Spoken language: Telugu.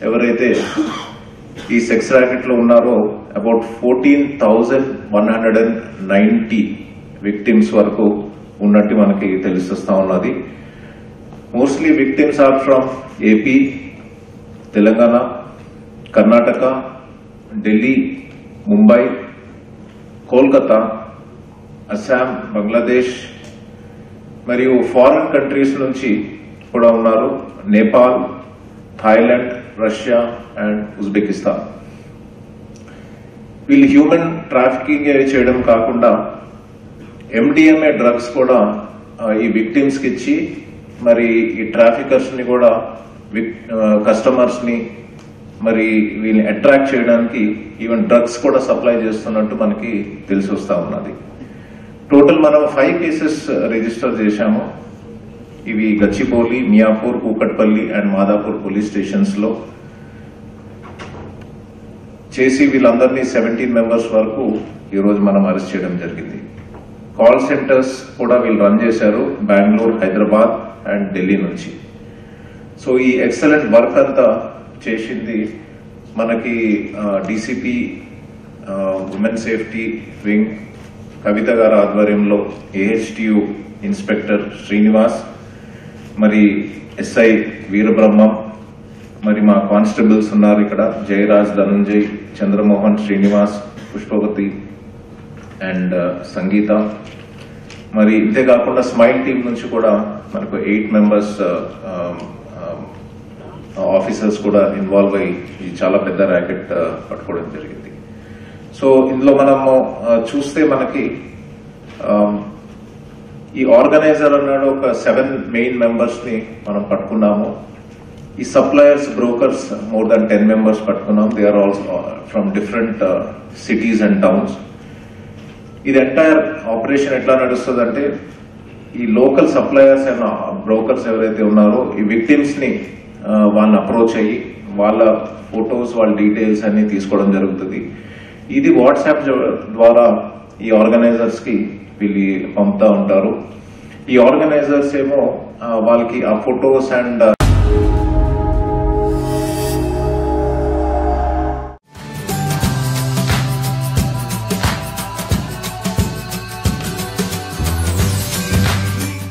ఎవరైతే ఈ సెక్స్ ర్యాకెట్ లో ఉన్నారో about fourteen thousand one hundred and ninety victims వరకు ఉన్నట్టు మనకి తెలిసిస్తా ఉన్నది mostly victims are from AP Telangana Karnataka Delhi Mumbai Kolkata Assam Bangladesh మరియు ఫారిన్ కంట్రీస్ నుంచి కూడా ఉన్నారు Nepal Thailand Russia and Uzbekistan వీళ్ళు హ్యూమన్ ట్రాఫికింగ్ చేయడం కాకుండా ఎండిఎంఏ డ్రగ్స్ కూడా ఆ, ఈ విక్టిమ్స్ కి ఇచ్చి మరి ఈ ట్రాఫికర్స్ ని కూడా కస్టమర్స్ ని మరి వీళ్ళని అట్రాక్ట్ చేయడానికి ఈవెన్ డ్రగ్స్ కూడా సప్లై చేస్తున్నట్టు మనకి తెలిసి వస్తా ఉన్నది టోటల్ మనం ఫైవ్ కేసెస్ రిజిస్టర్ చేశాము ఇవి Gachibowli Miyapur Kukatpally and Madhapur police stations లో చేసి వీళ్ళందరినీ సెవెంటీన్ మెంబర్స్ వరకు ఈ రోజు మనం అరెస్ట్ చేయడం జరిగింది కాల్ సెంటర్స్ కూడా వీళ్ళు రన్ చేశారు బెంగళూరు హైదరాబాద్ అండ్ ఢిల్లీ నుంచి సో ఈ ఎక్సలెంట్ వర్క్ అంతా చేసింది మనకి DCP women safety wing Kavitha గారి ఆధ్వర్యంలో ఏహెచ్టియు ఇన్స్పెక్టర్ శ్రీనివాస్ మరి ఎస్ఐ వీరబ్రహ్మం మరి మా కానిస్టేబుల్స్ ఉన్నారు ఇక్కడ జయరాజ్ ధనంజయ్ చంద్రమోహన్ శ్రీనివాస్ పుష్పవతి అండ్ సంగీత మరి ఇంతే కాకుండా స్మైల్ టీం నుంచి కూడా మనకు ఎయిట్ మెంబర్స్ ఆఫీసర్స్ కూడా ఇన్వాల్వ్ అయ్యి ఈ చాలా పెద్ద ర్యాకెట్ పట్టుకోవడం జరిగింది సో ఇందులో మనము ఆ, చూస్తే మనకి ఆమ్, ఈ ఆర్గనైజర్ అన్నాడు ఒక సెవెన్ మెయిన్ మెంబర్స్ ని మనం పట్టుకున్నాము ఈ suppliers brokers more than ten members పట్టుకున్నాం they are also from different cities and towns ఇది ఎంటైర్ ఆపరేషన్ ఎట్లా నడుస్తుంది ఈ లోకల్ సప్లయర్స్ అండ్ బ్రోకర్స్ ఎవరైతే ఉన్నారో ఈ విక్టిమ్స్ ని ఆ, వాళ్ళని అప్రోచ్ అయ్యి వాళ్ళ ఫొటోస్ వాళ్ళ డీటెయిల్స్ అన్ని తీసుకోవడం జరుగుతుంది ఇది వాట్సాప్ ద్వారా ఈ ఆర్గనైజర్స్ కి వీళ్ళు పంపుతా ఉంటారు ఈ ఆర్గనైజర్స్ ఏమో ఆ, వాళ్ళకి ఆ ఫొటోస్ అండ్